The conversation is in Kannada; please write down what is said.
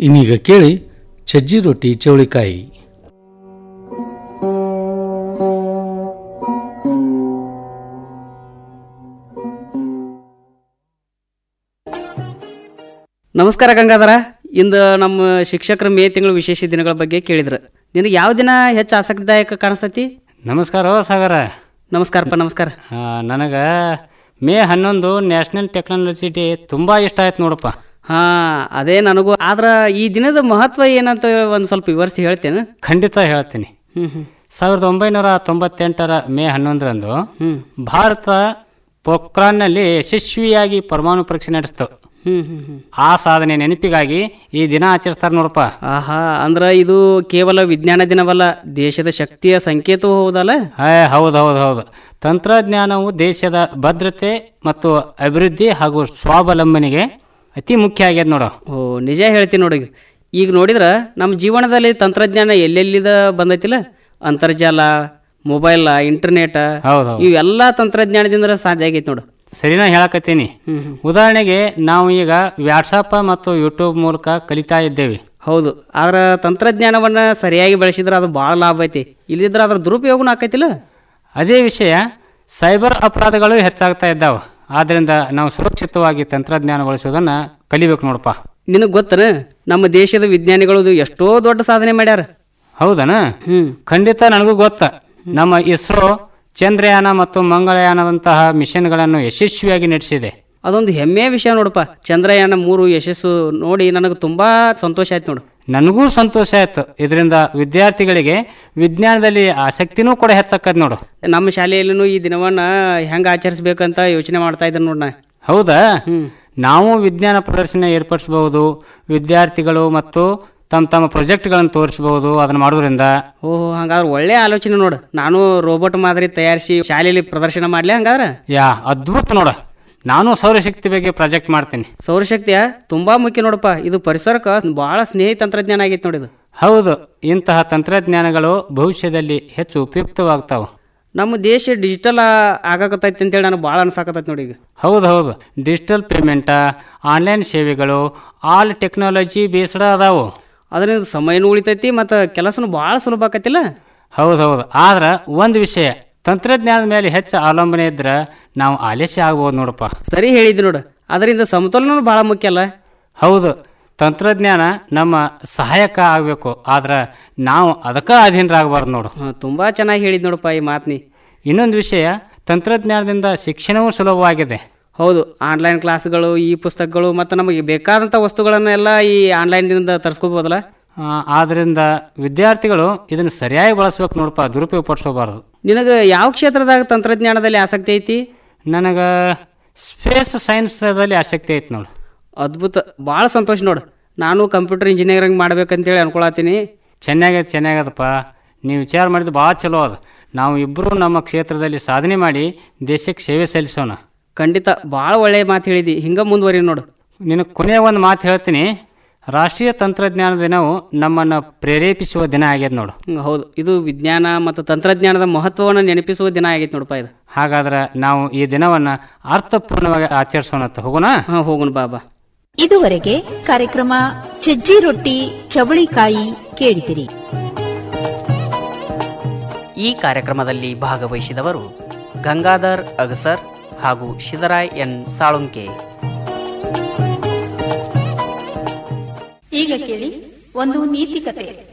ಇನ್ನೀಗ ಕೇಳಿ ಸಜ್ಜಿ ರೊಟ್ಟಿ ಚೌಳಿಕಾಯಿ ನಮಸ್ಕಾರ ಗಂಗಾಧರ ಇಂದು ನಮ್ಮ ಶಿಕ್ಷಕರ ಮೇ ತಿಂಗಳು ವಿಶೇಷ ದಿನಗಳ ಬಗ್ಗೆ ಕೇಳಿದ್ರು ನಿನಗೆ ಯಾವ ದಿನ ಹೆಚ್ಚು ಆಸಕ್ತಿದಾಯಕ ಕಾಣಿಸ್ತತಿ ನಮಸ್ಕಾರ ಓ ಸಾಗರ ನಮಸ್ಕಾರಪ್ಪ ನಮಸ್ಕಾರ ನನಗೆ ಮೇ ಹನ್ನೊಂದು ನ್ಯಾಷನಲ್ ಟೆಕ್ನಾಲಜಿ ಡೇ ತುಂಬ ಇಷ್ಟ ಆಯ್ತು ನೋಡಪ್ಪ ಹಾ ಅದೇ ನನಗೂ ಆದ್ರ ಈ ದಿನದ ಮಹತ್ವ ಏನಂತ ಒಂದು ಸ್ವಲ್ಪ ವಿವರಿಸಿ ಹೇಳ್ತೇನೆ ಖಂಡಿತ ಹೇಳ್ತೀನಿ ಹ್ಮ್ ಹ್ಮ್ ಸಾವಿರದ ಒಂಬೈನೂರ ತೊಂಬತ್ತೆಂಟರ ಮೇ ಹನ್ನೊಂದರಂದು ಹ್ಮ್ ಭಾರತ ಪೋಖ್ರಾನ್ನಲ್ಲಿ ಯಶಸ್ವಿಯಾಗಿ ಪರಮಾಣು ಪರೀಕ್ಷೆ ನಡೆಸ್ತು ಹ್ಮ್ ಹ್ಮ್ ಹ್ಮ್ ಆ ಸಾಧನೆ ನೆನಪಿಗಾಗಿ ಈ ದಿನ ಆಚರಿಸ್ತಾರೆ ನೋಡಪ್ಪ ಆಹಾ ಅಂದ್ರ ಇದು ಕೇವಲ ವಿಜ್ಞಾನ ದಿನವಲ್ಲ ದೇಶದ ಶಕ್ತಿಯ ಸಂಕೇತವೂ ಹೌದಲ್ಲ ಏ ಹೌದು ಹೌದು ಹೌದು ತಂತ್ರಜ್ಞಾನವು ದೇಶದ ಭದ್ರತೆ ಮತ್ತು ಅಭಿವೃದ್ಧಿ ಹಾಗೂ ಸ್ವಾವಲಂಬನೆಗೆ ಅತಿ ಮುಖ್ಯ ಆಗ್ಯದ ನೋಡು ಓ ನಿಜ ಹೇಳ್ತೀನಿ ನೋಡಿ ಈಗ ನೋಡಿದ್ರ ನಮ್ಮ ಜೀವನದಲ್ಲಿ ತಂತ್ರಜ್ಞಾನ ಎಲ್ಲೆಲ್ಲಿದ ಬಂದೈತಿಲ್ಲ ಅಂತರ್ಜಾಲ ಮೊಬೈಲ್ ಇಂಟರ್ನೆಟ್ ಹೌದು ಹೌದು ಇವೆಲ್ಲ ತಂತ್ರಜ್ಞಾನದಿಂದ ಸಾಧ್ಯ ಆಗೈತಿ ನೋಡು ಸರಿನಾ ಹೇಳಕತ್ತೀನಿ ಹ್ಮ್ ಹ್ಮ್. ಉದಾಹರಣೆಗೆ ನಾವು ಈಗ ವ್ಯಾಟ್ಸಪ್ ಮತ್ತು ಯೂಟ್ಯೂಬ್ ಮೂಲಕ ಕಲಿತಾ ಇದ್ದೇವೆ ಹೌದು ಆದ್ರ ತಂತ್ರಜ್ಞಾನವನ್ನ ಸರಿಯಾಗಿ ಬಳಸಿದ್ರೆ ಅದು ಭಾಳ ಲಾಭ ಐತಿ ಇಲ್ಲಿದ್ರೆ ಅದ್ರ ದುರುಪಯೋಗನೂ ಆಕೈತಿಲ್ಲ ಅದೇ ವಿಷಯ ಸೈಬರ್ ಅಪರಾಧಗಳು ಹೆಚ್ಚಾಗ್ತಾ ಇದ್ದಾವೆ ಆದ್ದರಿಂದ ನಾವು ಸುರಕ್ಷಿತವಾಗಿ ತಂತ್ರಜ್ಞಾನ ಬಳಸೋದನ್ನ ಕಲಿಬೇಕು ನೋಡಪ್ಪ ನಿನಗೆ ಗೊತ್ತನ ನಮ್ಮ ದೇಶದ ವಿಜ್ಞಾನಿಗಳು ಇದು ಎಷ್ಟೋ ದೊಡ್ಡ ಸಾಧನೆ ಮಾಡ್ಯಾರ ಹೌದನ ಹ್ಮ್ ಖಂಡಿತ ನನಗೂ ಗೊತ್ತ ನಮ್ಮ ಇಸ್ರೋ ಚಂದ್ರಯಾನ ಮತ್ತು ಮಂಗಳಯಾನದಂತಹ ಮಿಷನ್ಗಳನ್ನು ಯಶಸ್ವಿಯಾಗಿ ನಡೆಸಿದೆ ಅದೊಂದು ಹೆಮ್ಮೆಯ ವಿಷಯ ನೋಡಪ್ಪ ಚಂದ್ರಯಾನ ಮೂರು ಯಶಸ್ಸು ನೋಡಿ ನನಗೆ ತುಂಬಾ ಸಂತೋಷ ಆಯ್ತು ನೋಡು ನನಗೂ ಸಂತೋಷ ಆಯ್ತು ಇದರಿಂದ ವಿದ್ಯಾರ್ಥಿಗಳಿಗೆ ವಿಜ್ಞಾನದಲ್ಲಿ ಆಸಕ್ತಿನೂ ಕೂಡ ಹೆಚ್ಚಾಕದ್ ನೋಡು ನಮ್ಮ ಶಾಲೆಯಲ್ಲೂ ಈ ದಿನವನ್ನ ಹೆಂಗೆ ಆಚರಿಸ್ಬೇಕಂತ ಯೋಚನೆ ಮಾಡ್ತಾ ಇದ್ದೀನಿ ನೋಡ್ ನಾ ಹೌದಾ ಹ್ಮ್ ನಾವು ವಿಜ್ಞಾನ ಪ್ರದರ್ಶನ ಏರ್ಪಡಿಸಬಹುದು ವಿದ್ಯಾರ್ಥಿಗಳು ಮತ್ತು ತಮ್ಮ ತಮ್ಮ ಪ್ರಾಜೆಕ್ಟ್ಗಳನ್ನು ತೋರಿಸಬಹುದು ಅದನ್ನು ಮಾಡೋದ್ರಿಂದ ಓಹೋ ಹಂಗಾದ್ರೆ ಒಳ್ಳೆ ಆಲೋಚನೆ ನೋಡು ನಾನು ರೋಬೋಟ್ ಮಾದರಿ ತಯಾರಿಸಿ ಶಾಲೆಯಲ್ಲಿ ಪ್ರದರ್ಶನ ಮಾಡ್ಲಿ ಹಂಗಾದ್ರೆ ಯಾ ಅದ್ಭುತ ನೋಡ ನಾನು ಸೌರಶಕ್ತಿ ಬಗ್ಗೆ ಪ್ರಾಜೆಕ್ಟ್ ಮಾಡ್ತೀನಿ ಸೌರಶಕ್ತಿಯ ತುಂಬಾ ಮುಖ್ಯ ನೋಡಪ್ಪ ಇದು ಪರಿಸರಕ್ಕೆ ಬಹಳ ಸ್ನೇಹಿ ತಂತ್ರಜ್ಞಾನ ಆಗೈತೆ ನೋಡಿ ಇದು ಹೌದು ಇಂತಹ ತಂತ್ರಜ್ಞಾನಗಳು ಭವಿಷ್ಯದಲ್ಲಿ ಹೆಚ್ಚು ಉಪಯುಕ್ತವಾಗ್ತಾವೆ ನಮ್ಮ ದೇಶ ಡಿಜಿಟಲ್ ಆಗಾಕತ್ತೈತಿ ಅಂತೇಳಿ ನನಗೆ ಭಾಳ ಅನ್ಸಾಕತ್ತೈತಿ ನೋಡಿ ಈಗ ಹೌದು ಹೌದು ಡಿಜಿಟಲ್ ಪೇಮೆಂಟ ಆನ್ಲೈನ್ ಸೇವೆಗಳು ಆಲ್ ಟೆಕ್ನಾಲಜಿ ಬೇಸ್ಡ್ ಅದಾವು ಅದರಿಂದ ಸಮಯನೂ ಉಳಿತೈತಿ ಮತ್ತು ಕೆಲಸನೂ ಭಾಳ ಸುಲಭ ಆಕತಿಲ್ಲ ಹೌದು ಹೌದು ಆದ್ರೆ ಒಂದು ವಿಷಯ ತಂತ್ರಜ್ಞಾನದ ಮೇಲೆ ಹೆಚ್ಚು ಅವಲಂಬನೆ ಇದ್ರೆ ನಾವು ಆಲಸ್ಯ ಆಗ್ಬೋದು ನೋಡಪ್ಪ ಸರಿ ಹೇಳಿದ್ದಿ ನೋಡು ಅದರಿಂದ ಸಮತೋಲನೂ ಭಾಳ ಮುಖ್ಯ ಅಲ್ಲ ಹೌದು ತಂತ್ರಜ್ಞಾನ ನಮ್ಮ ಸಹಾಯಕ ಆಗಬೇಕು ಆದ್ರೆ ನಾವು ಅದಕ್ಕೆ ಅಧೀನರಾಗಬಾರ್ದು ನೋಡು ಹಾಂ ತುಂಬ ಚೆನ್ನಾಗಿ ಹೇಳಿದ್ ನೋಡಪ್ಪ ಈ ಮಾತ್ನಿ ಇನ್ನೊಂದು ವಿಷಯ ತಂತ್ರಜ್ಞಾನದಿಂದ ಶಿಕ್ಷಣವೂ ಸುಲಭವಾಗಿದೆ ಹೌದು ಆನ್ಲೈನ್ ಕ್ಲಾಸ್ಗಳು ಈ ಪುಸ್ತಕಗಳು ಮತ್ತು ನಮಗೆ ಬೇಕಾದಂಥ ವಸ್ತುಗಳನ್ನೆಲ್ಲ ಈ ಆನ್ಲೈನ್ದಿಂದ ತರಿಸ್ಕೋಬೋದಲ್ಲ ಆ, ಆದ್ರಿಂದ ವಿದ್ಯಾರ್ಥಿಗಳು ಇದನ್ನು ಸರಿಯಾಗಿ ಬಳಸ್ಬೇಕು ನೋಡಪ್ಪ ದುರುಪಯೋಗ ಪಡಿಸ್ಕೋಬಾರ್ದು ನಿನಗೆ ಯಾವ ಕ್ಷೇತ್ರದಾಗ ತಂತ್ರಜ್ಞಾನದಲ್ಲಿ ಆಸಕ್ತಿ ಐತಿ ನನಗೆ ಸ್ಪೇಸ್ ಸೈನ್ಸದಲ್ಲಿ ಆಸಕ್ತಿ ಐತೆ ನೋಡು ಅದ್ಭುತ ಭಾಳ ಸಂತೋಷ ನೋಡು ನಾನು ಕಂಪ್ಯೂಟರ್ ಇಂಜಿನಿಯರಿಂಗ್ ಮಾಡ್ಬೇಕಂತೇಳಿ ಅನ್ಕೊಳತ್ತೀನಿ ಚೆನ್ನಾಗೈತೆ ಚೆನ್ನಾಗದಪ್ಪ ನೀವು ವಿಚಾರ ಮಾಡಿದ್ದು ಭಾಳ ಚಲೋ ಅದು ನಾವು ಇಬ್ಬರು ನಮ್ಮ ಕ್ಷೇತ್ರದಲ್ಲಿ ಸಾಧನೆ ಮಾಡಿ ದೇಶಕ್ಕೆ ಸೇವೆ ಸಲ್ಲಿಸೋಣ ಖಂಡಿತ ಭಾಳ ಒಳ್ಳೆಯ ಮಾತು ಹೇಳಿದಿ ಹಿಂಗೆ ಮುಂದುವರಿ ನೋಡು ನಿನಗೆ ಕೊನೆಯ ಒಂದು ಮಾತು ಹೇಳ್ತೀನಿ ರಾಷ್ಟ್ರೀಯ ತಂತ್ರಜ್ಞಾನ ದಿನವು ನಮ್ಮನ್ನು ಪ್ರೇರೇಪಿಸುವ ದಿನ ಆಗ್ಯದ ನೋಡು ಹ್ಮ್, ಹೌದು ಇದು ವಿಜ್ಞಾನ ಮತ್ತು ತಂತ್ರಜ್ಞಾನದ ಮಹತ್ವವನ್ನು ನೆನಪಿಸುವ ದಿನ ಆಗೈತೆ ನೋಡಪ್ಪ ಇದು ಹಾಗಾದ್ರೆ ನಾವು ಈ ದಿನವನ್ನು ಅರ್ಥಪೂರ್ಣವಾಗಿ ಆಚರಿಸೋಣ ಅಂತ ಹೋಗೋಣ ಹಾಂ ಹೋಗೋಣ ಬಾಬಾ ಇದುವರೆಗೆ ಕಾರ್ಯಕ್ರಮ ಸಜ್ಜಿ ರೊಟ್ಟಿ ಚವಳಿಕಾಯಿ ಕೇಳಿದಿರಿ ಈ ಕಾರ್ಯಕ್ರಮದಲ್ಲಿ ಭಾಗವಹಿಸಿದವರು ಗಂಗಾಧರ್ ಅಗಸರ್ ಹಾಗೂ ಶಿದರಾಯ್ ಎನ್ ಸಾಳುಂಕೆ ಈಗ ಕೇಳಿ ಒಂದು ನೀತಿ ಕತೆ